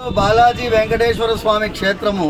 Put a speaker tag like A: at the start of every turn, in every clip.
A: బాలాజీ వెంకటేశ్వర స్వామి క్షేత్రము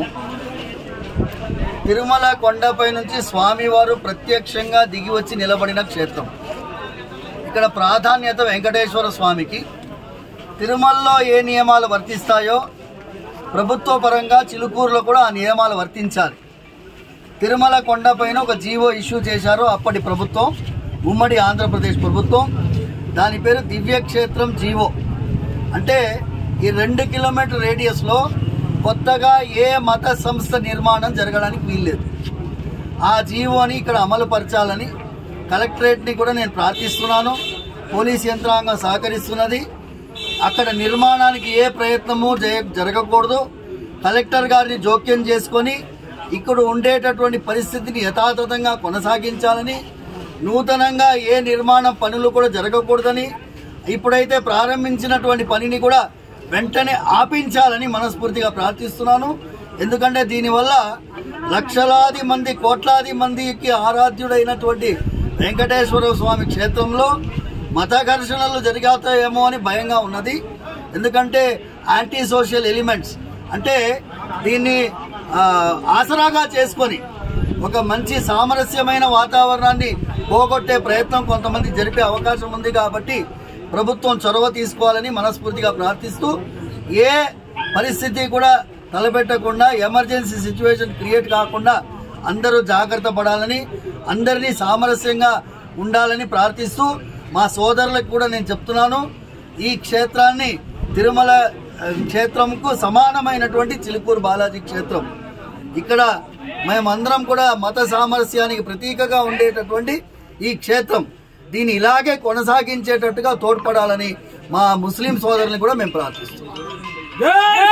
A: తిరుమల కొండపై నుంచి స్వామివారు ప్రత్యక్షంగా దిగి వచ్చి నిలబడిన క్షేత్రం ఇక్కడ ప్రాధాన్యత వెంకటేశ్వర స్వామికి తిరుమలలో ఏ నియమాలు వర్తిస్తాయో ప్రభుత్వ పరంగా చిలుకూరులో కూడా ఆ నియమాలు వర్తించాలి తిరుమల కొండపైన ఒక జీవో ఇష్యూ చేశారు అప్పటి ప్రభుత్వం ఉమ్మడి ఆంధ్రప్రదేశ్ ప్రభుత్వం దాని పేరు దివ్యక్షేత్రం జీవో అంటే ఈ రెండు కిలోమీటర్ రేడియస్లో కొత్తగా ఏ మత సంస్థ నిర్మాణం జరగడానికి వీల్లేదు ఆ జీవోని ఇక్కడ అమలు పరచాలని కలెక్టరేట్ని కూడా నేను ప్రార్థిస్తున్నాను పోలీస్ యంత్రాంగం సహకరిస్తున్నది అక్కడ నిర్మాణానికి ఏ ప్రయత్నము జయ- జరగకూడదు కలెక్టర్ గారిని జోక్యం చేసుకొని ఇక్కడ ఉండేటటువంటి పరిస్థితిని యథాతథంగా కొనసాగించాలని నూతనంగా ఏ నిర్మాణ పనులు కూడా జరగకూడదని ఇప్పుడైతే ప్రారంభించినటువంటి పనిని కూడా వెంటనే ఆపించాలని మనస్ఫూర్తిగా ప్రార్థిస్తున్నాను ఎందుకంటే దీనివల్ల లక్షలాది మంది కోట్లాది మందికి ఆరాధ్యుడైనటువంటి వెంకటేశ్వర స్వామి క్షేత్రంలో మత ఘర్షణలు జరిగాతాయేమో అని భయంగా ఉన్నది ఎందుకంటే యాంటీ సోషల్ ఎలిమెంట్స్ అంటే దీన్ని ఆ, ఆసరాగా చేసుకొని ఒక మంచి సామరస్యమైన వాతావరణాన్ని పోగొట్టే ప్రయత్నం కొంతమంది జరిపే అవకాశం ఉంది కాబట్టి ప్రభుత్వం చొరవ తీసుకోవాలని మనస్ఫూర్తిగా ప్రార్థిస్తూ ఏ పరిస్థితి కూడా తలపెట్టకుండా ఎమర్జెన్సీ సిచ్యువేషన్ క్రియేట్ కాకుండా అందరూ జాగ్రత్త పడాలని అందరినీ సామరస్యంగా ఉండాలని ప్రార్థిస్తూ మా సోదరులకు కూడా నేను చెప్తున్నాను ఈ క్షేత్రాన్ని తిరుమల ఆ, క్షేత్రంకు సమానమైనటువంటి చిలుకూరు బాలాజీ క్షేత్రం ఇక్కడ మేమందరం కూడా మత సామరస్యానికి ప్రతీకగా ఉండేటటువంటి ఈ క్షేత్రం దీన్ని ఇలాగే కొనసాగించేటట్టుగా తోడ్పడాలని మా ముస్లిం సోదరుని కూడా మేము ప్రార్థిస్తున్నాం